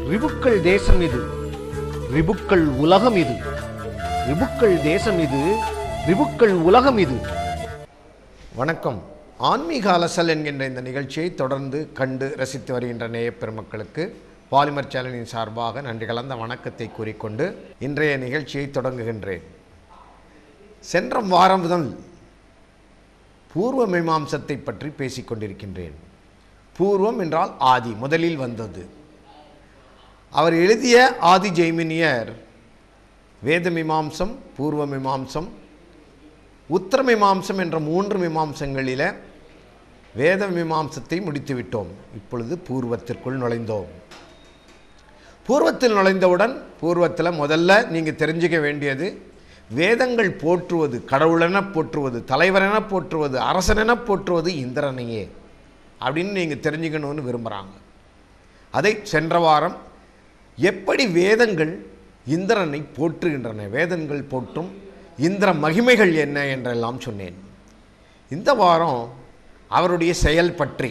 ரிபுக்கள் தேசம் இது ரிபுக்கள் உலகம் இது ரிபுக்கள் தேசம் இது ரிபுக்கள் உலகம் இது வணக்கம் ஆன்மீக அலசல் என்கின்ற இந்த நிகழ்ச்சியை தொடர்ந்து கண்டு ரசித்து வருகின்ற நேய பெருமக்களுக்கு பாலிமர் சேனலின் சார்பாக நன்றி கலந்த வணக்கத்தை கூறிக்கொண்டு இன்றைய நிகழ்ச்சியை தொடங்குகின்றேன் சென்ற வாரம் முதல் பூர்வ மீமாம்சத்தை பற்றி பேசிக் கொண்டிருக்கின்றேன் பூர்வம் என்றால் ஆதி முதலில் வந்தது அவர் எழுதிய ஆதி ஜெய்மினியர் வேத மீமாம்சம் பூர்வ மீமாம்சம் உத்தர மீமாம்சம் என்ற மூன்று மீமாம்சங்களில் வேத மீமாம்சத்தை முடித்துவிட்டோம் இப்பொழுது பூர்வத்திற்குள் நுழைந்தோம் பூர்வத்தில் நுழைந்தவுடன் பூர்வத்தில் முதல்ல நீங்கள் தெரிஞ்சுக்க வேண்டியது வேதங்கள் போற்றுவது கடவுளென போற்றுவது தலைவரென போற்றுவது அரசனென போற்றுவது இந்திரனையே அப்படின்னு நீங்கள் தெரிஞ்சுக்கணும்னு விரும்புகிறாங்க அதை சென்ற வாரம் எப்படி வேதங்கள் இந்திரனை போற்றுகின்றன வேதங்கள் போற்றும் இந்திர மகிமைகள் என்ன என்றெல்லாம் சொன்னேன் இந்த வாரம் அவருடைய செயல் பற்றி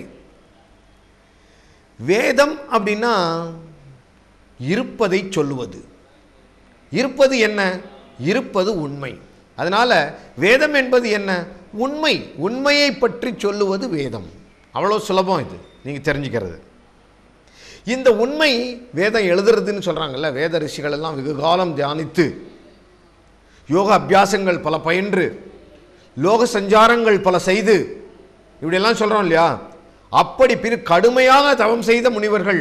வேதம் அப்படின்னா இருப்பதை சொல்லுவது இருப்பது என்ன இருப்பது உண்மை அதனால் வேதம் என்பது என்ன உண்மை உண்மையை பற்றி சொல்லுவது வேதம் அவ்வளோ சுலபம் இது நீங்கள் தெரிஞ்சுக்கிறது இந்த உண்மை வேதம் எழுதுறதுன்னு சொல்கிறாங்கல்ல வேத ரிஷிகள் எல்லாம் வெகு காலம் தியானித்து யோக அபியாசங்கள் பல பயின்று லோக சஞ்சாரங்கள் பல செய்து இப்படியெல்லாம் சொல்கிறோம் இல்லையா அப்படி பிற கடுமையாக தவம் செய்த முனிவர்கள்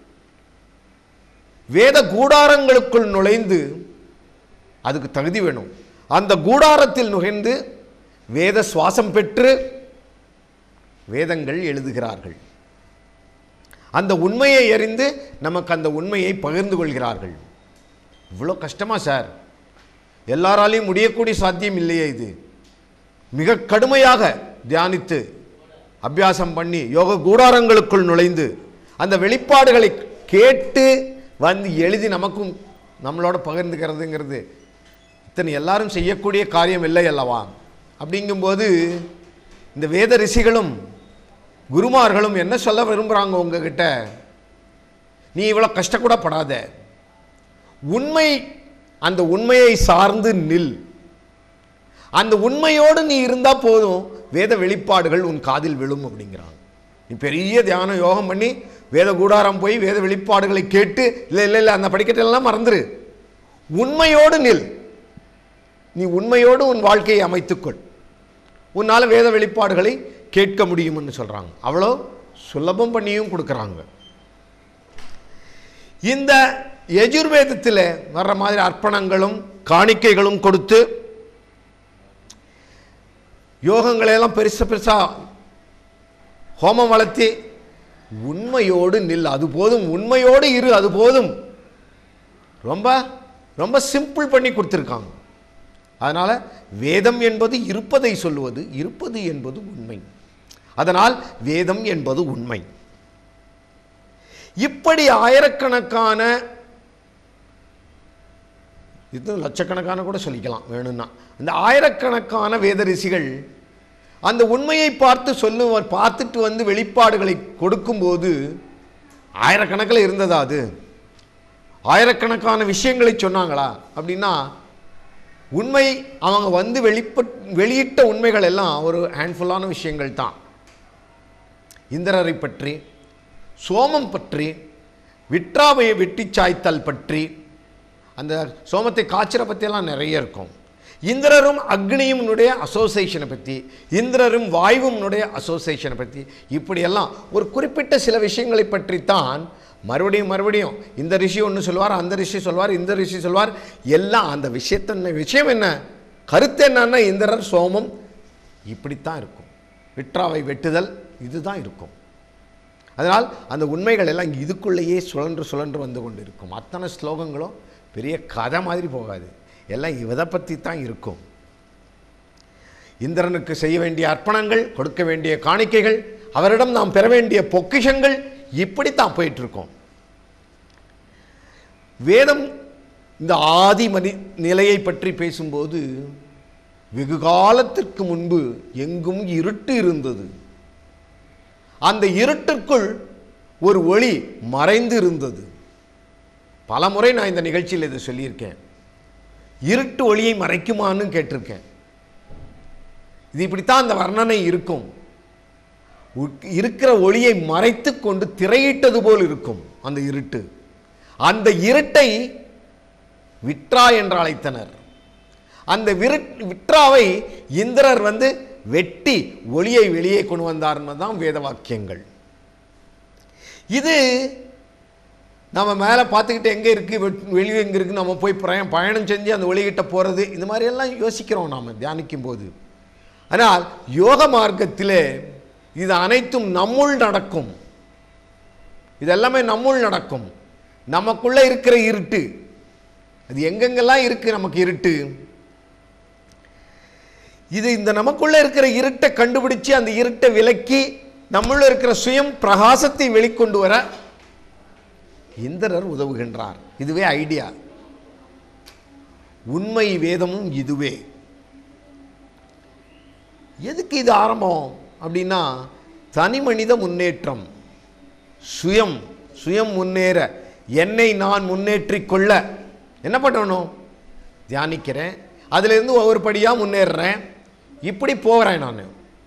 வேத கூடாரங்களுக்குள் நுழைந்து அதுக்கு தகுதி வேணும் அந்த கூடாரத்தில் நுழைந்து வேத சுவாசம் பெற்று வேதங்கள் எழுதுகிறார்கள் அந்த உண்மையை அறிந்து நமக்கு அந்த உண்மையை பகிர்ந்து கொள்கிறார்கள் இவ்வளோ கஷ்டமா சார் எல்லாராலையும் முடியக்கூடிய சாத்தியம் இல்லையே இது மிக கடுமையாக தியானித்து அபியாசம் பண்ணி யோக கூடாரங்களுக்குள் நுழைந்து அந்த வெளிப்பாடுகளை கேட்டு வந்து எழுதி நமக்கும் நம்மளோட பகிர்ந்துக்கிறதுங்கிறது இத்தனை எல்லாரும் செய்யக்கூடிய காரியம் இல்லை அல்லவா அப்படிங்கும்போது இந்த வேத ரிஷிகளும் குருமார்களும் என்ன சொல்ல விரும்புகிறாங்க உங்ககிட்ட நீ இவ்வளோ கஷ்டக்கூடப்படாத உண்மை அந்த உண்மையை சார்ந்து நில் அந்த உண்மையோடு நீ இருந்தால் போதும் வேத வெளிப்பாடுகள் உன் காதில் விழும் அப்படிங்கிறாங்க நீ பெரிய தியானம் யோகம் பண்ணி வேத கூடாரம் போய் வேத வெளிப்பாடுகளை கேட்டு இல்லை இல்லை இல்லை அந்த படிக்கட்டெல்லாம் மறந்துரு உண்மையோடு நில் நீ உண்மையோடு உன் வாழ்க்கையை அமைத்துக்கொள் உன்னால் வேத வெளிப்பாடுகளை கேட்க முடியும்னு சொல்கிறாங்க அவ்வளோ சுலபம் பண்ணியும் கொடுக்குறாங்க இந்த எஜுர்வேதத்தில் வர்ற மாதிரி அர்ப்பணங்களும் காணிக்கைகளும் கொடுத்து யோகங்களையெல்லாம் பெருசு பெருசாக ஹோமம் வளர்த்தி உண்மையோடு நில் அது போதும் உண்மையோடு இரு அது போதும் ரொம்ப ரொம்ப சிம்பிள் பண்ணி கொடுத்துருக்காங்க அதனால் வேதம் என்பது இருப்பதை சொல்லுவது இருப்பது என்பது உண்மை அதனால் வேதம் என்பது உண்மை இப்படி ஆயிரக்கணக்கான இது லட்சக்கணக்கான கூட சொல்லிக்கலாம் வேணும்னா இந்த ஆயிரக்கணக்கான வேத ரிஷிகள் அந்த உண்மையை பார்த்து சொல்லுவார் பார்த்துட்டு வந்து வெளிப்பாடுகளை கொடுக்கும்போது ஆயிரக்கணக்கில் இருந்ததா அது ஆயிரக்கணக்கான விஷயங்களை சொன்னாங்களா அப்படின்னா உண்மை அவங்க வந்து வெளிப்பட் வெளியிட்ட உண்மைகள் எல்லாம் ஒரு ஹேண்ட்ஃபுல்லான விஷயங்கள் தான் இந்திரரை பற்றி சோமம் பற்றி விட்ராவையை வெட்டி சாய்த்தல் பற்றி அந்த சோமத்தை காய்ச்சற பற்றியெல்லாம் நிறைய இருக்கும் இந்திரரும் அக்னியும்னுடைய அசோசியேஷனை பற்றி இந்திரரும் வாயுவினுடைய அசோசியேஷனை பற்றி இப்படியெல்லாம் ஒரு குறிப்பிட்ட சில விஷயங்களை பற்றித்தான் மறுபடியும் மறுபடியும் இந்த ரிஷி ஒன்று சொல்வார் அந்த ரிஷி சொல்வார் இந்த ரிஷி சொல்வார் எல்லாம் அந்த விஷயத்த விஷயம் என்ன கருத்து என்னன்னா இந்திரர் சோமம் இப்படித்தான் இருக்கும் விட்ராவை வெட்டுதல் இதுதான் இருக்கும் அதனால் அந்த உண்மைகள் எல்லாம் இதுக்குள்ளேயே சுழன்று சுழன்று வந்து கொண்டு இருக்கும் அத்தனை ஸ்லோகங்களும் பெரிய கதை மாதிரி போகாது எல்லாம் இதை பற்றி தான் இருக்கும் இந்திரனுக்கு செய்ய வேண்டிய அர்ப்பணங்கள் கொடுக்க வேண்டிய காணிக்கைகள் அவரிடம் நாம் பெற வேண்டிய பொக்கிஷங்கள் இப்படித்தான் போயிட்டு இருக்கோம் வேதம் இந்த ஆதி மனி நிலையை பற்றி பேசும்போது வெகு காலத்திற்கு முன்பு எங்கும் இருட்டு இருந்தது அந்த இருட்டிற்குள் ஒரு ஒளி மறைந்து இருந்தது பல முறை நான் இந்த நிகழ்ச்சியில் இதை சொல்லியிருக்கேன் இருட்டு ஒளியை மறைக்குமான்னு கேட்டிருக்கேன் இது இப்படித்தான் அந்த வர்ணனை இருக்கும் உட்- இருக்கிற ஒளியை மறைத்து கொண்டு திரையிட்டது போல் இருக்கும் அந்த இருட்டு அந்த இருட்டை விட்ரா என்று அழைத்தனர் அந்த விருட் விட்ராவை இந்திரர் வந்து வெட்டி ஒளியை வெளியே கொண்டு வந்தார்னு தான் வேத வாக்கியங்கள் இது நம்ம மேலே பார்த்துக்கிட்டு எங்கே இருக்குது வெளியே எங்கே இருக்குது நம்ம போய் பிரயம் பயணம் செஞ்சு அந்த ஒளிகிட்ட போகிறது இந்த மாதிரி எல்லாம் யோசிக்கிறோம் நாம் தியானிக்கும் போது ஆனால் யோக மார்க்கத்திலே இது அனைத்தும் நம்முள் நடக்கும் இது எல்லாமே நம்முள் நடக்கும் நமக்குள்ளே இருக்கிற இருட்டு அது எங்கெங்கெல்லாம் இருக்குது நமக்கு இருட்டு இது இந்த நமக்குள்ள இருக்கிற இருட்டை கண்டுபிடிச்சு அந்த இருட்டை விலக்கி நம்முள்ள இருக்கிற சுயம் பிரகாசத்தை வெளிக்கொண்டு வர இந்திரர் உதவுகின்றார் இதுவே ஐடியா உண்மை வேதமும் இதுவே எதுக்கு இது ஆரம்பம் அப்படின்னா தனி மனித முன்னேற்றம் சுயம் சுயம் முன்னேற என்னை நான் முன்னேற்றிக் கொள்ள என்ன பண்ணணும் தியானிக்கிறேன் அதிலிருந்து ஒவ்வொரு படியாக முன்னேறுறேன் இப்படி போகிறேன் நான்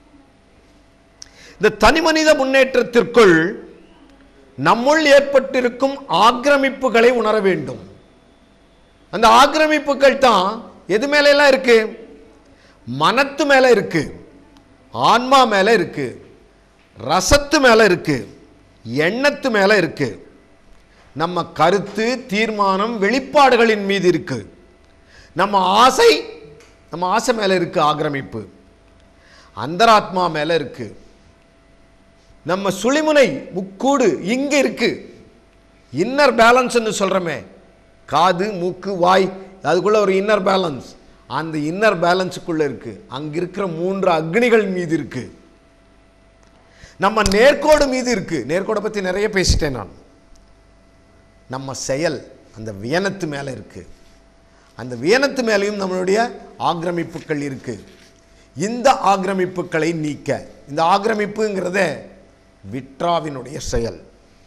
இந்த தனி மனித முன்னேற்றத்திற்குள் நம்முள் ஏற்பட்டிருக்கும் ஆக்கிரமிப்புகளை உணர வேண்டும் அந்த ஆக்கிரமிப்புகள் தான் எது மேலெல்லாம் இருக்கு மனத்து மேலே இருக்கு ஆன்மா மேலே இருக்கு ரசத்து மேலே இருக்கு எண்ணத்து மேலே இருக்கு நம்ம கருத்து தீர்மானம் வெளிப்பாடுகளின் மீது இருக்கு நம்ம ஆசை நம்ம ஆசை மேலே இருக்கு ஆக்கிரமிப்பு அந்தராத்மா மேலே இருக்கு நம்ம சுழிமுனை முக்கூடு இங்க இருக்கு இன்னர் பேலன்ஸ்னு சொல்றோமே காது மூக்கு வாய் அதுக்குள்ள ஒரு இன்னர் பேலன்ஸ் அந்த இன்னர் பேலன்ஸுக்குள்ள இருக்கு அங்க இருக்கிற மூன்று அக்னிகள் மீது இருக்கு நம்ம நேர்கோடு மீது இருக்கு நேர்கோடை பத்தி நிறைய பேசிட்டேன் நான் நம்ம செயல் அந்த வியனத்து மேலே இருக்கு அந்த வியனத்து மேலேயும் நம்மளுடைய ஆக்கிரமிப்புகள் இருக்கு இந்த ஆக்கிரமிப்புகளை நீக்க இந்த ஆக்கிரமிப்புங்கிறத விட்ராவினுடைய செயல்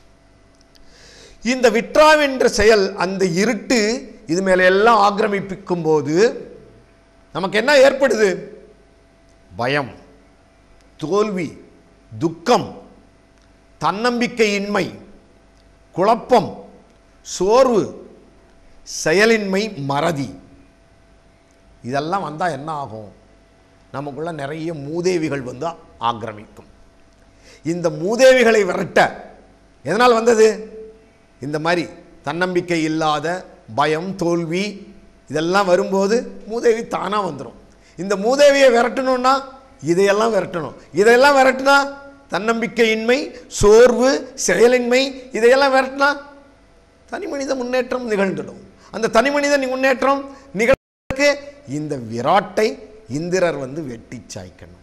இந்த விட்ராவென்ற செயல் அந்த இருட்டு இது மேல எல்லாம் ஆக்கிரமிப்பிக்கும் போது நமக்கு என்ன ஏற்படுது பயம் தோல்வி துக்கம் தன்னம்பிக்கையின்மை குழப்பம் சோர்வு செயலின்மை மறதி இதெல்லாம் வந்தால் என்ன ஆகும் நமக்குள்ள நிறைய மூதேவிகள் வந்து ஆக்கிரமிக்கும் இந்த மூதேவிகளை விரட்ட எதனால் வந்தது இந்த மாதிரி தன்னம்பிக்கை இல்லாத பயம் தோல்வி இதெல்லாம் வரும்போது மூதேவி தானாக வந்துடும் இந்த மூதேவியை விரட்டணும்னா இதையெல்லாம் விரட்டணும் இதையெல்லாம் விரட்டினா தன்னம்பிக்கையின்மை சோர்வு செயலின்மை இதையெல்லாம் விரட்டினா தனி மனித முன்னேற்றம் நிகழ்ந்துடும் அந்த தனி மனித முன்னேற்றம் நிகழ்க்கு இந்த விராட்டை இந்திரர் வந்து வெட்டி சாய்க்கணும்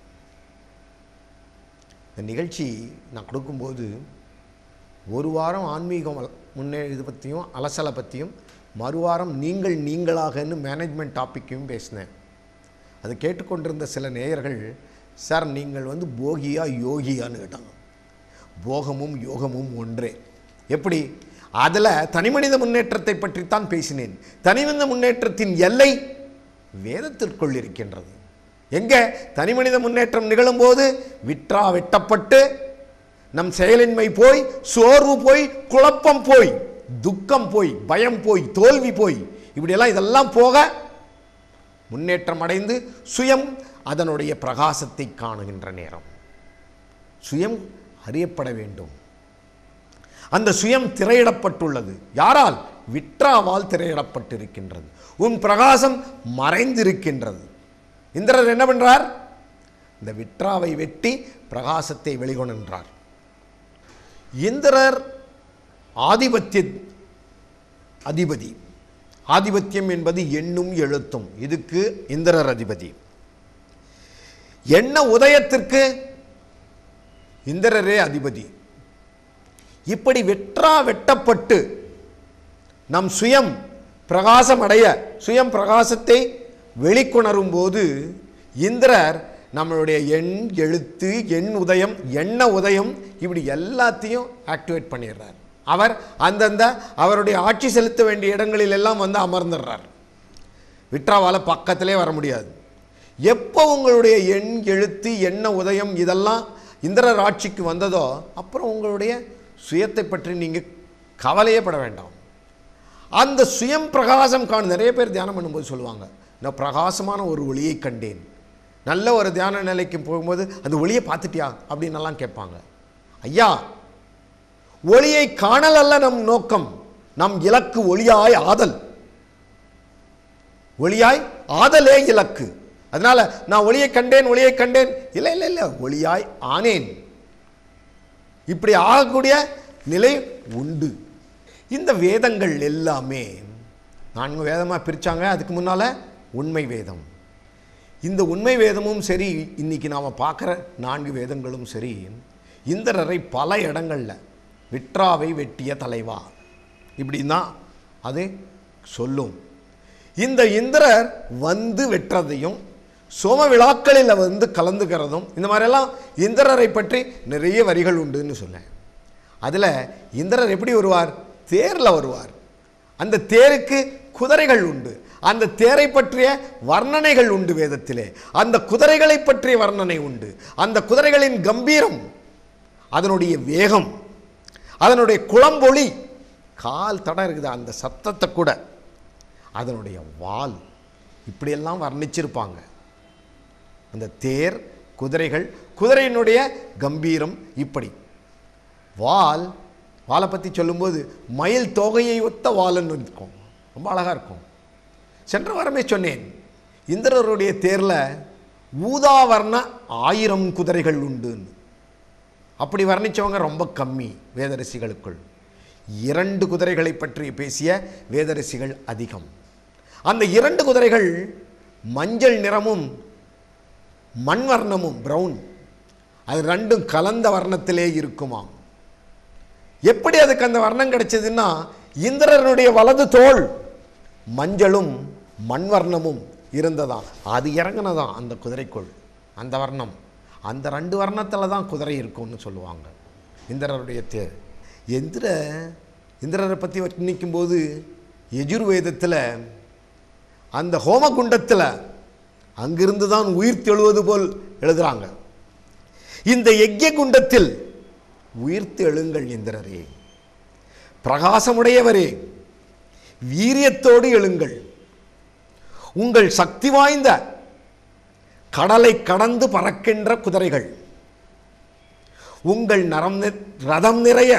இந்த நிகழ்ச்சி நான் கொடுக்கும்போது ஒரு வாரம் ஆன்மீகம் அல- முன்னே இது பற்றியும் அலசலை பற்றியும் மறுவாரம் நீங்கள் நீங்களாகன்னு மேனேஜ்மெண்ட் டாப்பிக்கையும் பேசினேன் அதை கேட்டுக்கொண்டிருந்த சில நேயர்கள் சார் நீங்கள் வந்து போகியா யோகியான்னு கேட்டாங்க போகமும் யோகமும் ஒன்றே எப்படி அதில் தனிமனித முன்னேற்றத்தை பற்றித்தான் பேசினேன் தனிமனித முன்னேற்றத்தின் எல்லை வேதத்திற்குள் இருக்கின்றது எங்கே தனிமனித முன்னேற்றம் நிகழும்போது விற்றா வெட்டப்பட்டு நம் செயலின்மை போய் சோர்வு போய் குழப்பம் போய் துக்கம் போய் பயம் போய் தோல்வி போய் இப்படியெல்லாம் இதெல்லாம் போக முன்னேற்றம் அடைந்து சுயம் அதனுடைய பிரகாசத்தை காணுகின்ற நேரம் சுயம் அறியப்பட வேண்டும் அந்த சுயம் திரையிடப்பட்டுள்ளது யாரால் விட்ராவால் திரையிடப்பட்டிருக்கின்றது உன் பிரகாசம் மறைந்திருக்கின்றது இந்திரர் என்ன பண்றார் இந்த விட்ராவை வெட்டி பிரகாசத்தை வெளிக்கொணர்ந்தார் இந்திரர் ஆதிபத்திய அதிபதி ஆதிபத்தியம் என்பது எண்ணும் எழுத்தும் இதுக்கு இந்திரர் அதிபதி எண்ண உதயத்திற்கு இந்திரரே அதிபதி இப்படி வெற்றா வெட்டப்பட்டு நம் சுயம் பிரகாசம் அடைய சுயம் பிரகாசத்தை வெளிக்கொணரும் போது இந்திரர் நம்மளுடைய எண் எழுத்து எண் உதயம் எண்ண உதயம் இப்படி எல்லாத்தையும் ஆக்டிவேட் பண்ணிடுறார் அவர் அந்தந்த அவருடைய ஆட்சி செலுத்த வேண்டிய இடங்களில் எல்லாம் வந்து அமர்ந்துடுறார் விட்ராவால் பக்கத்திலே வர முடியாது எப்போ உங்களுடைய எண் எழுத்து எண்ண உதயம் இதெல்லாம் இந்திரர் ஆட்சிக்கு வந்ததோ அப்புறம் உங்களுடைய சுயத்தை பற்றி நீங்கள் கவலையே பட வேண்டாம் அந்த சுயம் பிரகாசம் காணும் நிறைய பேர் தியானம் பண்ணும்போது சொல்லுவாங்க நான் பிரகாசமான ஒரு ஒளியை கண்டேன் நல்ல ஒரு தியான நிலைக்கு போகும்போது அந்த ஒளியை பார்த்துட்டியா அப்படின்னு எல்லாம் கேட்பாங்க ஐயா ஒளியை காணல் அல்ல நம் நோக்கம் நம் இலக்கு ஒளியாய் ஆதல் ஒளியாய் ஆதலே இலக்கு அதனால நான் ஒளியை கண்டேன் ஒளியை கண்டேன் இல்லை இல்லை இல்லை ஒளியாய் ஆனேன் இப்படி ஆகக்கூடிய நிலை உண்டு இந்த வேதங்கள் எல்லாமே நான்கு வேதமாக பிரித்தாங்க அதுக்கு முன்னால் உண்மை வேதம் இந்த உண்மை வேதமும் சரி இன்னைக்கு நாம் பார்க்குற நான்கு வேதங்களும் சரி இந்திரரை பல இடங்களில் விட்ராவை வெட்டிய தலைவா இப்படி தான் அது சொல்லும் இந்த இந்திரர் வந்து வெற்றதையும் சோம விழாக்களில் வந்து கலந்துக்கிறதும் இந்த மாதிரியெல்லாம் இந்திரரை பற்றி நிறைய வரிகள் உண்டுன்னு சொன்னேன் அதில் இந்திரர் எப்படி வருவார் தேரில் வருவார் அந்த தேருக்கு குதிரைகள் உண்டு அந்த தேரை பற்றிய வர்ணனைகள் உண்டு வேதத்திலே அந்த குதிரைகளை பற்றிய வர்ணனை உண்டு அந்த குதிரைகளின் கம்பீரம் அதனுடைய வேகம் அதனுடைய குளம்பொலி கால் தடம் இருக்குது அந்த சத்தத்தை கூட அதனுடைய வால் இப்படியெல்லாம் வர்ணிச்சிருப்பாங்க அந்த தேர் குதிரைகள் குதிரையினுடைய கம்பீரம் இப்படி வால் வாலை பற்றி சொல்லும்போது மயில் தொகையை ஒத்த வால்னு இருக்கும் ரொம்ப அழகாக இருக்கும் சென்ற வாரமே சொன்னேன் இந்திரருடைய தேரில் ஊதாவர்ண ஆயிரம் குதிரைகள் உண்டுன்னு அப்படி வர்ணித்தவங்க ரொம்ப கம்மி வேதரசிகளுக்குள் இரண்டு குதிரைகளை பற்றி பேசிய வேதரசிகள் அதிகம் அந்த இரண்டு குதிரைகள் மஞ்சள் நிறமும் மண் வர்ணமும் பிரவுன் அது ரெண்டும் கலந்த வர்ணத்திலே இருக்குமாம் எப்படி அதுக்கு அந்த வர்ணம் கிடைச்சதுன்னா இந்திரனுடைய வலது தோல் மஞ்சளும் மண் வர்ணமும் இருந்ததாம் அது இறங்கினதாம் அந்த குதிரைக்குள் அந்த வர்ணம் அந்த ரெண்டு வர்ணத்தில் தான் குதிரை இருக்கும்னு சொல்லுவாங்க இந்திரருடைய தேர் எந்திர இந்திரரை பற்றி நிற்கும்போது எஜுர்வேதத்தில் அந்த ஹோமகுண்டத்தில் அங்கிருந்து தான் உயிர் தெழுவது போல் எழுதுறாங்க இந்த யஜ்ய குண்டத்தில் உயிர்த்து எழுங்கள் இந்திரரே பிரகாசமுடையவரே வீரியத்தோடு எழுங்கள் உங்கள் சக்தி வாய்ந்த கடலை கடந்து பறக்கின்ற குதிரைகள் உங்கள் நரம் நி- ரதம் நிறைய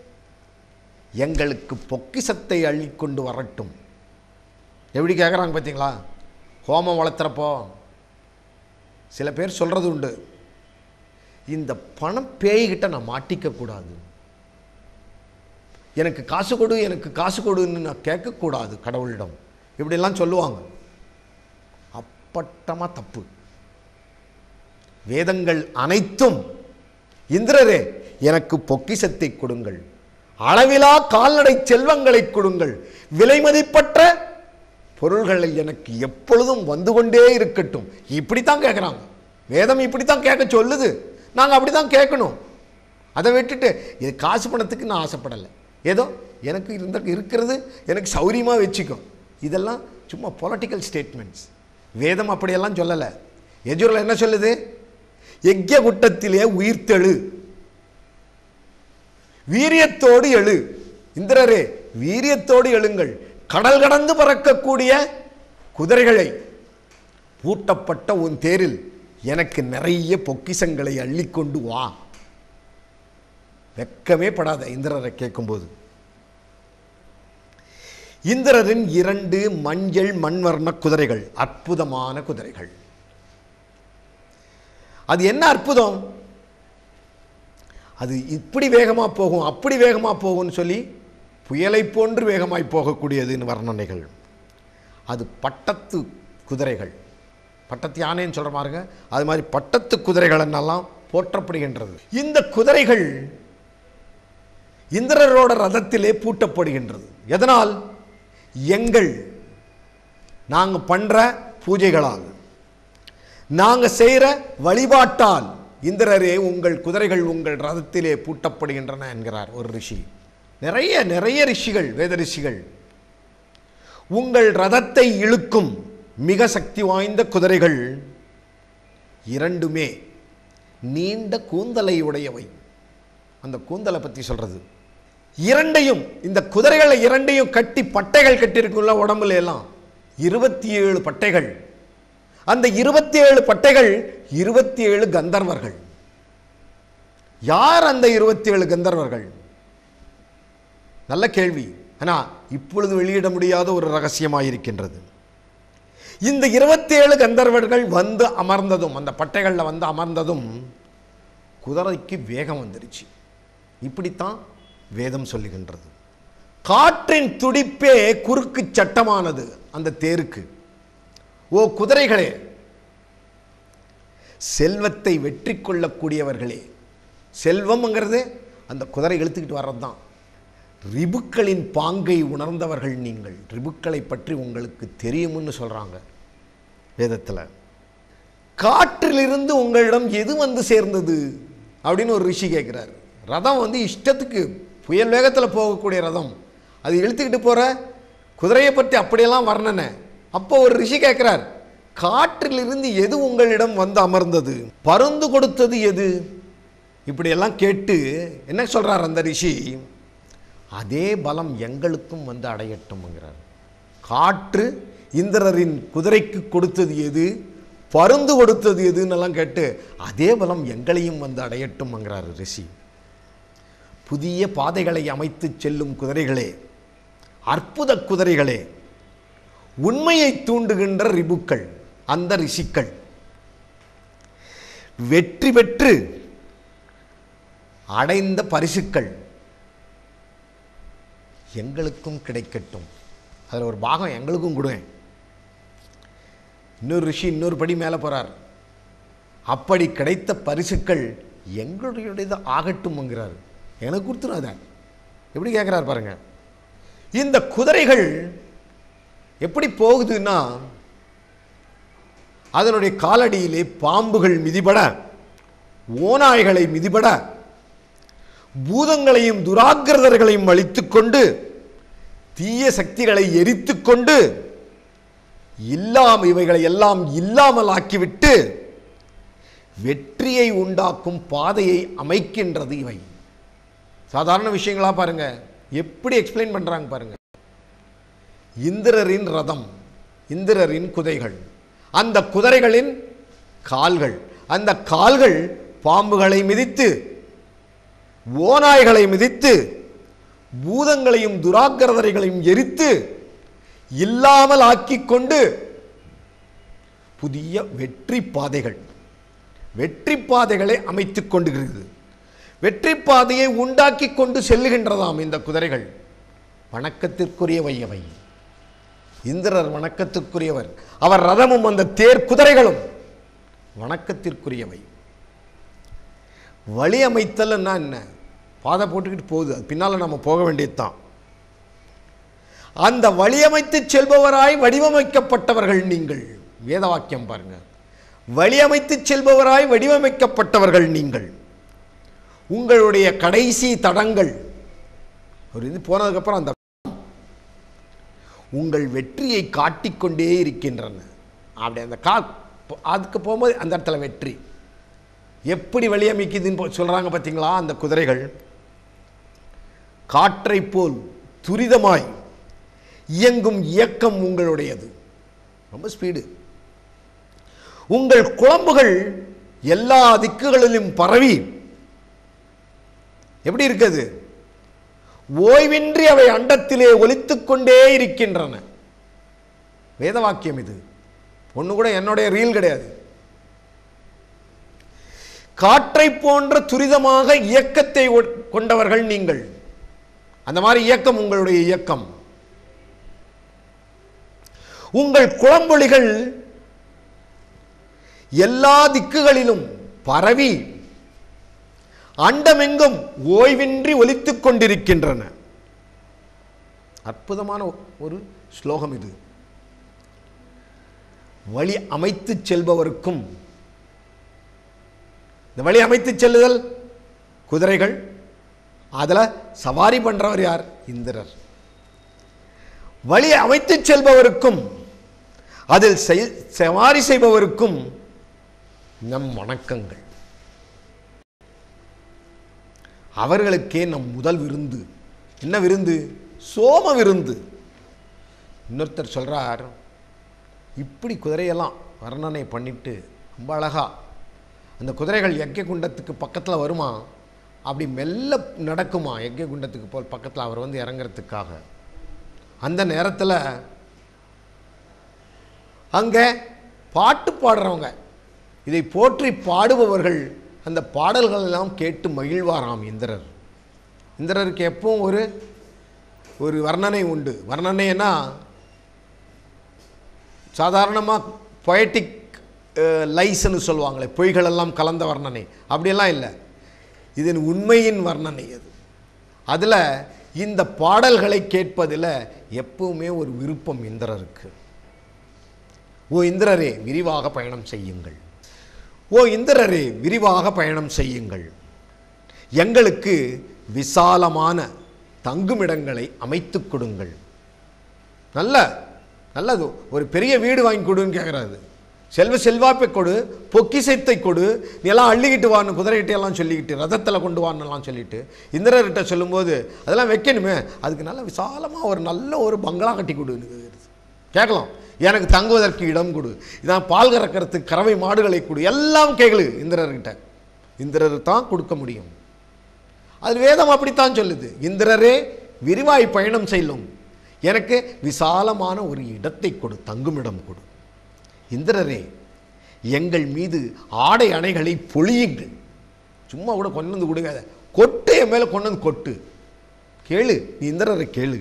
எங்களுக்கு பொக்கிசத்தை அள்ளிக்கொண்டு வரட்டும் எப்படி கேட்குறாங்க பார்த்தீங்களா ஹோமம் வளர்த்துறப்போ சில பேர் சொல்கிறது உண்டு இந்த பணம் பேய்கிட்ட நான் மாட்டிக்க கூடாது எனக்கு காசு கொடு எனக்கு காசு கொடுன்னு நான் கேட்கக்கூடாது கடவுளிடம் இப்படிலாம் சொல்லுவாங்க அப்பட்டமாக தப்பு வேதங்கள் அனைத்தும் இந்திரரே எனக்கு பொக்கிசத்தை கொடுங்கள் அளவிலா கால்நடை செல்வங்களை கொடுங்கள் விலைமதிப்பற்ற பொருள்களை எனக்கு எப்பொழுதும் வந்து கொண்டே இருக்கட்டும் இப்படித்தான் கேட்குறாங்க வேதம் இப்படித்தான் கேட்க சொல்லுது நாங்கள் அப்படி தான் கேட்கணும் அதை விட்டுட்டு இது காசு பணத்துக்கு நான் ஆசைப்படலை ஏதோ எனக்கு இருந்த இருக்கிறது எனக்கு சௌரியமாக வச்சுக்கோ இதெல்லாம் சும்மா பொலிட்டிக்கல் ஸ்டேட்மெண்ட்ஸ் வேதம் அப்படியெல்லாம் சொல்லலை எஜுரில் என்ன சொல்லுது யஜ்ய குட்டத்திலே உயிர்த்தெழு வீரியத்தோடு எழு இந்திரரே வீரியத்தோடு எழுங்கள் கடல் கடந்து பறக்கக்கூடிய குதிரைகளை பூட்டப்பட்ட உன் தேரில் எனக்கு நிறைய பொக்கிசங்களை அள்ளிக்கொண்டு வா வெக்கமே படாத இந்திரரை கேட்கும்போது இந்திரரின் இரண்டு மஞ்சள் மண்வர்ண குதிரைகள் அற்புதமான குதிரைகள் அது என்ன அற்புதம் அது இப்படி வேகமாக போகும் அப்படி வேகமாக போகும்னு சொல்லி புயலை போன்று வேகமாய் போகக்கூடியதுன்னு வர்ணனைகள் அது பட்டத்து குதிரைகள் பட்டத்து யானைன்னு சொல்கிற பாருங்க அது மாதிரி பட்டத்து குதிரைகள் என்னெல்லாம் போற்றப்படுகின்றது இந்த குதிரைகள் இந்திரரோட ரதத்திலே பூட்டப்படுகின்றது எதனால் எங்கள் நாங்கள் பண்ணுற பூஜைகளால் நாங்கள் செய்கிற வழிபாட்டால் இந்திரரே உங்கள் குதிரைகள் உங்கள் ரதத்திலே பூட்டப்படுகின்றன என்கிறார் ஒரு ரிஷி நிறைய நிறைய ரிஷிகள் வேத ரிஷிகள் உங்கள் ரதத்தை இழுக்கும் மிக சக்தி வாய்ந்த குதிரைகள் இரண்டுமே நீண்ட கூந்தலை உடையவை அந்த கூந்தலை பற்றி சொல்றது இரண்டையும் இந்த குதிரைகளை இரண்டையும் கட்டி பட்டைகள் கட்டியிருக்குள்ள உடம்புல எல்லாம் இருபத்தி ஏழு பட்டைகள் அந்த இருபத்தி ஏழு பட்டைகள் இருபத்தி ஏழு கந்தர்வர்கள் யார் அந்த இருபத்தி ஏழு கந்தர்வர்கள் நல்ல கேள்வி ஆனால் இப்பொழுது வெளியிட முடியாத ஒரு ரகசியமாக இருக்கின்றது இந்த இருபத்தி ஏழு கந்தர்வர்கள் வந்து அமர்ந்ததும் அந்த பட்டைகளில் வந்து அமர்ந்ததும் குதிரைக்கு வேகம் வந்துருச்சு இப்படித்தான் வேதம் சொல்லுகின்றது காற்றின் துடிப்பே குறுக்கு சட்டமானது அந்த தேருக்கு ஓ குதிரைகளே செல்வத்தை வெற்றி கொள்ளக்கூடியவர்களே செல்வம்ங்கிறது அந்த குதிரை இழுத்துக்கிட்டு வர்றது தான் ரிபுக்களின் பாங்கை உணர்ந்தவர்கள் நீங்கள் ரிபுக்களை பற்றி உங்களுக்கு தெரியும்னு சொல்கிறாங்க வேதத்தில் காற்றிலிருந்து உங்களிடம் எது வந்து சேர்ந்தது அப்படின்னு ஒரு ரிஷி கேட்குறாரு ரதம் வந்து இஷ்டத்துக்கு புயல் வேகத்தில் போகக்கூடிய ரதம் அது இழுத்துக்கிட்டு போகிற குதிரையை பற்றி அப்படியெல்லாம் வர்ணனை அப்போ ஒரு ரிஷி கேட்குறார் காற்றிலிருந்து எது உங்களிடம் வந்து அமர்ந்தது பருந்து கொடுத்தது எது இப்படியெல்லாம் கேட்டு என்ன சொல்றார் அந்த ரிஷி அதே பலம் எங்களுக்கும் வந்து அடையட்டும்ங்கிறார் காற்று இந்திரரின் குதிரைக்கு கொடுத்தது எது பருந்து கொடுத்தது எதுன்னெல்லாம் கேட்டு அதே பலம் எங்களையும் வந்து அடையட்டும்ங்கிறார் ரிஷி புதிய பாதைகளை அமைத்து செல்லும் குதிரைகளே அற்புத குதிரைகளே உண்மையை தூண்டுகின்ற ரிபுக்கள் அந்த ரிஷிக்கள் வெற்றி பெற்று அடைந்த பரிசுக்கள் எங்களுக்கும் கிடைக்கட்டும் அதில் ஒரு பாகம் எங்களுக்கும் கொடுங்க இன்னொரு ரிஷி இன்னொரு படி மேலே போகிறார் அப்படி கிடைத்த பரிசுக்கள் எங்களுடையது ஆகட்டும்ங்கிறார் எனக்கு கொடுத்துரும் அதை எப்படி கேட்குறாரு பாருங்க இந்த குதிரைகள் எப்படி போகுதுன்னா அதனுடைய காலடியிலே பாம்புகள் மிதிபட ஓநாய்களை மிதிபட பூதங்களையும் துராக்கிரதர்களையும் அழித்துக்கொண்டு தீய சக்திகளை எரித்துக்கொண்டு இல்லாம இவைகளை எல்லாம் இல்லாமல் ஆக்கிவிட்டு வெற்றியை உண்டாக்கும் பாதையை அமைக்கின்றது இவை சாதாரண விஷயங்களா பாருங்க எப்படி எக்ஸ்பிளைன் பண்றாங்க பாருங்க இந்திரரின் ரதம் இந்திரரின் குதைகள் அந்த குதிரைகளின் கால்கள் அந்த கால்கள் பாம்புகளை மிதித்து ஓநாய்களை மிதித்து பூதங்களையும் துராக்கிரதரைகளையும் எரித்து இல்லாமல் ஆக்கிக் கொண்டு புதிய வெற்றி பாதைகள் வெற்றி பாதைகளை அமைத்துக் கொண்டுகிறது வெற்றி பாதையை உண்டாக்கி கொண்டு செல்லுகின்றதாம் இந்த குதிரைகள் வணக்கத்திற்குரியவை அவை இந்திரர் வணக்கத்திற்குரியவர் அவர் ரதமும் அந்த தேர் குதிரைகளும் வணக்கத்திற்குரியவை வழி அமைத்தல்னா என்ன பாதை போட்டுக்கிட்டு போகுது அது பின்னால் நம்ம போக வேண்டியதுதான் அந்த வழியமைத்து செல்பவராய் வடிவமைக்கப்பட்டவர்கள் நீங்கள் வேத வாக்கியம் பாருங்க வழியமைத்து செல்பவராய் வடிவமைக்கப்பட்டவர்கள் நீங்கள் உங்களுடைய கடைசி தடங்கள் ஒரு இது போனதுக்கப்புறம் அந்த உங்கள் வெற்றியை காட்டிக்கொண்டே இருக்கின்றன அப்படி அந்த கா அதுக்கு போகும்போது அந்த இடத்துல வெற்றி எப்படி வழியமைக்குதுன்னு போ- சொல்றாங்க பார்த்தீங்களா அந்த குதிரைகள் காற்றைப் போல் துரிதமாய் இயங்கும் இயக்கம் உங்களுடையது ரொம்ப ஸ்பீடு உங்கள் குழம்புகள் எல்லா திக்குகளிலும் பரவி எப்படி இருக்குது ஓய்வின்றி அவை அண்டத்திலே ஒலித்துக் கொண்டே இருக்கின்றன வேத வாக்கியம் இது ஒன்று கூட என்னுடைய ரீல் கிடையாது காற்றை போன்ற துரிதமாக இயக்கத்தை ஒ- கொண்டவர்கள் நீங்கள் அந்த மாதிரி இயக்கம் உங்களுடைய இயக்கம் உங்கள் குளம்பொலிகள் எல்லா திக்குகளிலும் பரவி அண்டமெங்கும் ஓய்வின்றி ஒலித்துக் கொண்டிருக்கின்றன அற்புதமான ஒரு ஸ்லோகம் இது வழி அமைத்து செல்பவருக்கும் இந்த வழி அமைத்து செல்லுதல் குதிரைகள் அதில் சவாரி பண்ணுறவர் யார் இந்திரர் வழி அமைத்து செல்பவருக்கும் அதில் செய்- சவாரி செய்பவருக்கும் நம் வணக்கங்கள் அவர்களுக்கே நம் முதல் விருந்து என்ன விருந்து சோம விருந்து இன்னொருத்தர் சொல்றார் இப்படி குதிரையெல்லாம் வர்ணனை பண்ணிட்டு ரொம்ப அழகா அந்த குதிரைகள் யக்கிய குண்டத்துக்கு பக்கத்தில் வருமா அப்படி மெல்ல நடக்குமா யக்கிய குண்டத்துக்கு போல் பக்கத்தில் அவர் வந்து இறங்குறதுக்காக அந்த நேரத்தில் அங்கே பாட்டு பாடுறவங்க இதை போற்றி பாடுபவர்கள் அந்த பாடல்கள் எல்லாம் கேட்டு மகிழ்வாராம் இந்திரர் இந்திரருக்கு எப்பவும் ஒரு ஒரு வர்ணனை உண்டு வர்ணனைன்னா சாதாரணமாக பொயட்டிக் லைஸ்ன்னு சொல்லுவாங்களே பொய்களெல்லாம் கலந்த வர்ணனை அப்படியெல்லாம் இல்லை இது உண்மையின் வர்ணனை அது அதில் இந்த பாடல்களை கேட்பதில் எப்பவுமே ஒரு விருப்பம் இந்திரருக்கு ஓ இந்திரரே விரிவாக பயணம் செய்யுங்கள் ஓ இந்திரரே விரிவாக பயணம் செய்யுங்கள் எங்களுக்கு விசாலமான தங்குமிடங்களை அமைத்துக் கொடுங்கள் நல்ல நல்லது ஒரு பெரிய வீடு வாங்கி கொடுன்னு கேட்குறாரு செல்வ செல்வாப்பை கொடு பொக்கிசத்தை கொடு நீ எல்லாம் அள்ளிக்கிட்டு வான்னு குதிரைகிட்ட எல்லாம் சொல்லிக்கிட்டு ரதத்தில் கொண்டு வான்னெல்லாம் சொல்லிட்டு இந்திரர்கிட்ட சொல்லும்போது அதெல்லாம் வைக்கணுமே அதுக்கு நல்ல விசாலமாக ஒரு நல்ல ஒரு பங்களா கட்டி கொடுன்னு கேக்குறது. கேட்கலாம் எனக்கு தங்குவதற்கு இடம் கொடு இதான் பால் கறக்கிறதுக்கு கறவை மாடுகளை கொடு எல்லாம் கேளு இந்திரர்கிட்ட இந்திரர் தான் கொடுக்க முடியும் அது வேதம் அப்படித்தான் சொல்லுது இந்திரரே விரிவாய் பயணம் செல்லும் எனக்கு விசாலமான ஒரு இடத்தை கொடு தங்குமிடம் கொடு இந்திரரே எங்கள் மீது ஆடை அணைகளை பொழியுங்கள் சும்மா கூட கொண்டு வந்து கொடுக்காத கொட்டு என் மேலே கொண்டு வந்து கொட்டு கேளு நீ இந்திரரை கேளு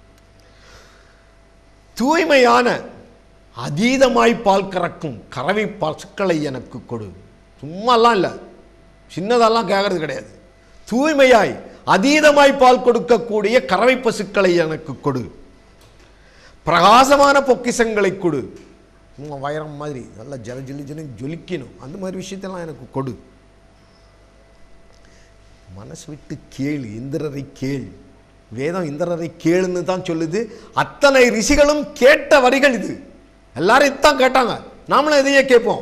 தூய்மையான அதீதமாய் பால் கறக்கும் கறவை பசுக்களை எனக்கு கொடு சும்மாலாம் இல்லை சின்னதெல்லாம் கேட்கறது கிடையாது தூய்மையாய் அதீதமாய் பால் கொடுக்கக்கூடிய கறவை பசுக்களை எனக்கு கொடு பிரகாசமான பொக்கிசங்களை கொடு சும்மா வைரம் மாதிரி நல்லா ஜல ஜலி ஜலி ஜொலிக்கணும் அந்த மாதிரி விஷயத்தெல்லாம் எனக்கு கொடு மனசு விட்டு கேளு இந்திரரை கேள் வேதம் இந்திரரை கேளுன்னு தான் சொல்லுது அத்தனை ரிஷிகளும் கேட்ட வரிகள் இது எல்லாரும் இதான் கேட்டாங்க நாமளும் இதையே கேட்போம்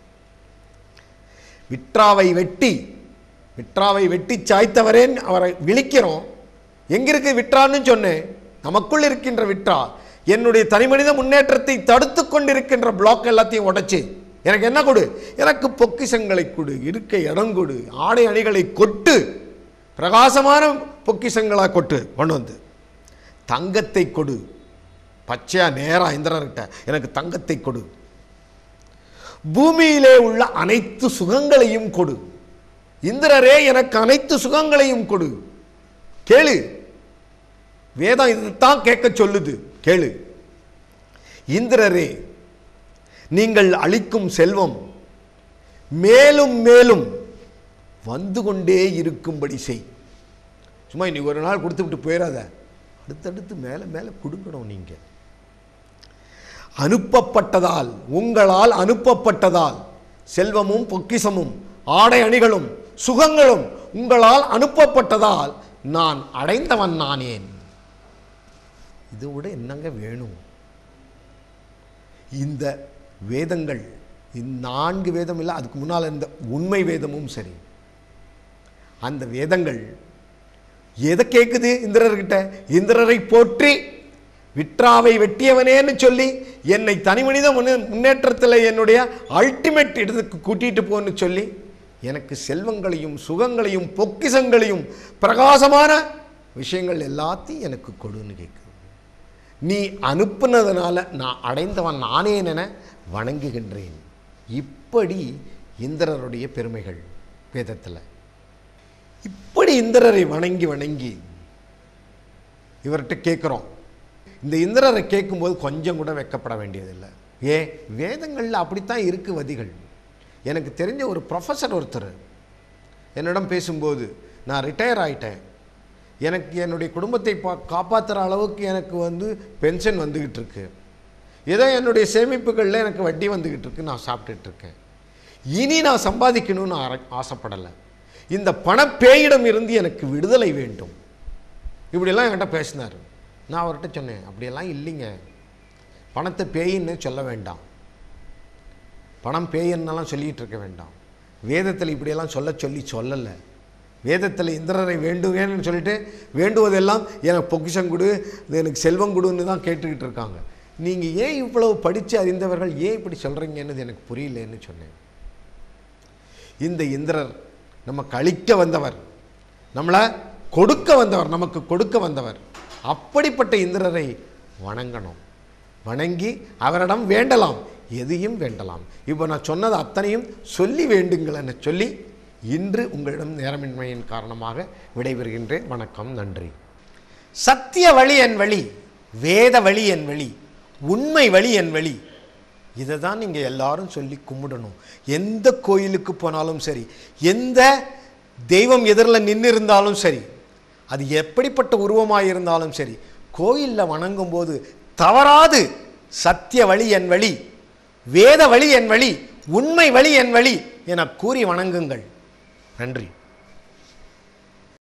விட்ராவை வெட்டி விட்ராவை வெட்டி சாய்த்தவரேன் அவரை விழிக்கிறோம் எங்கிருக்கு விட்ரான்னு சொன்னேன் நமக்குள் இருக்கின்ற விட்ரா என்னுடைய தனிமனித முன்னேற்றத்தை தடுத்து கொண்டிருக்கின்ற பிளாக் எல்லாத்தையும் உடைச்சு எனக்கு என்ன கொடு எனக்கு பொக்கிஷங்களை கொடு இருக்க இடம் கொடு ஆடை அணிகளை கொட்டு பிரகாசமான பொக்கிஷங்களா கொட்டு கொண்டு வந்து தங்கத்தை கொடு பச்சையா நேரா இந்திரர்கிட்ட எனக்கு தங்கத்தை கொடு பூமியிலே உள்ள அனைத்து சுகங்களையும் கொடு இந்திரரே எனக்கு அனைத்து சுகங்களையும் கொடு கேளு வேதம் இதுதான் கேட்க சொல்லுது கேளு இந்திரரே நீங்கள் அளிக்கும் செல்வம் மேலும் மேலும் வந்து கொண்டே இருக்கும்படி செய் சும்மா இன்னைக்கு ஒரு நாள் கொடுத்து விட்டு போயிடாத அடுத்தடுத்து மேலே மேலே கொடுக்கணும் நீங்கள் அனுப்பப்பட்டதால் உங்களால் அனுப்பப்பட்டதால் செல்வமும் பொக்கிசமும் ஆடை அணிகளும் சுகங்களும் உங்களால் அனுப்பப்பட்டதால் நான் அடைந்தவன் நானேன் இதை விட என்னங்க வேணும் இந்த வேதங்கள் இந்த நான்கு வேதம் இல்லை அதுக்கு முன்னால் இருந்த உண்மை வேதமும் சரி அந்த வேதங்கள் எதை கேட்குது இந்திரர்கிட்ட இந்திரரை போற்றி விட்ராவை வெட்டியவனேன்னு சொல்லி என்னை தனிமனித முன்னே முன்னேற்றத்தில் என்னுடைய அல்டிமேட் இடத்துக்கு கூட்டிட்டு போன்னு சொல்லி எனக்கு செல்வங்களையும் சுகங்களையும் பொக்கிசங்களையும் பிரகாசமான விஷயங்கள் எல்லாத்தையும் எனக்கு கொடுன்னு கேட்குது நீ அனுப்புனதுனால நான் அடைந்தவன் நானேன் என வணங்குகின்றேன் இப்படி இந்திரருடைய பெருமைகள் வேதத்தில் இப்படி இந்திரரை வணங்கி வணங்கி இவர்கிட்ட கேட்குறோம் இந்த இந்திரரை கேட்கும்போது கொஞ்சம் கூட வெக்கப்பட வேண்டியதில்லை ஏ வேதங்களில் அப்படித்தான் இருக்கு வதிகள் எனக்கு தெரிஞ்ச ஒரு ப்ரொஃபஸர் ஒருத்தர் என்னிடம் பேசும்போது நான் ரிட்டையர் ஆயிட்டேன் எனக்கு என்னுடைய குடும்பத்தை பா காப்பாற்றுற அளவுக்கு எனக்கு வந்து பென்ஷன் வந்துக்கிட்டு இருக்கு ஏதோ என்னுடைய சேமிப்புகளில் எனக்கு வட்டி வந்துக்கிட்டு இருக்கு நான் சாப்பிட்டுட்டு இருக்கேன் இனி நான் சம்பாதிக்கணும்னு ஆர- ஆசைப்படலை இந்த பணப்பேயிடம் இருந்து எனக்கு விடுதலை வேண்டும் இப்படியெல்லாம் என்கிட்ட பேசினார் நான் அவர்கிட்ட சொன்னேன் அப்படியெல்லாம் இல்லைங்க பணத்தை பேயின்னு சொல்ல வேண்டாம் பணம் பேயன்னெல்லாம் சொல்லிகிட்டு இருக்க வேண்டாம் வேதத்தில் இப்படியெல்லாம் சொல்ல சொல்லி சொல்லலை வேதத்தில் இந்திரரை வேண்டுவேன்னு சொல்லிட்டு வேண்டுவதெல்லாம் எனக்கு பொக்கிஷம் கொடு இது எனக்கு செல்வம் கொடுன்னு தான் கேட்டுக்கிட்டு இருக்காங்க நீங்கள் ஏன் இவ்வளவு படித்து அறிந்தவர்கள் ஏன் இப்படி சொல்கிறீங்கன்னு எனக்கு புரியலன்னு சொன்னேன் இந்த இந்திரர் நமக்கு அழிக்க வந்தவர் நம்மளை கொடுக்க வந்தவர் நமக்கு கொடுக்க வந்தவர் அப்படிப்பட்ட இந்திரரை வணங்கணும் வணங்கி அவரிடம் வேண்டலாம் எதையும் வேண்டலாம் இப்போ நான் சொன்னது அத்தனையும் சொல்லி வேண்டுங்களென்னு சொல்லி இன்று உங்களிடம் நேரமின்மையின் காரணமாக விடைபெறுகின்றேன் வணக்கம் நன்றி சத்திய வழி என் வழி வேத வழி என் வழி உண்மை வழி என் வழி இதை தான் நீங்கள் எல்லாரும் சொல்லி கும்பிடணும் எந்த கோயிலுக்கு போனாலும் சரி எந்த தெய்வம் எதிரில் நின்று இருந்தாலும் சரி அது எப்படிப்பட்ட உருவமாக இருந்தாலும் சரி கோயிலில் வணங்கும் போது தவறாது சத்திய வழி என் வழி வேத வழி என் வழி உண்மை வழி என் வழி என கூறி வணங்குங்கள் நன்றி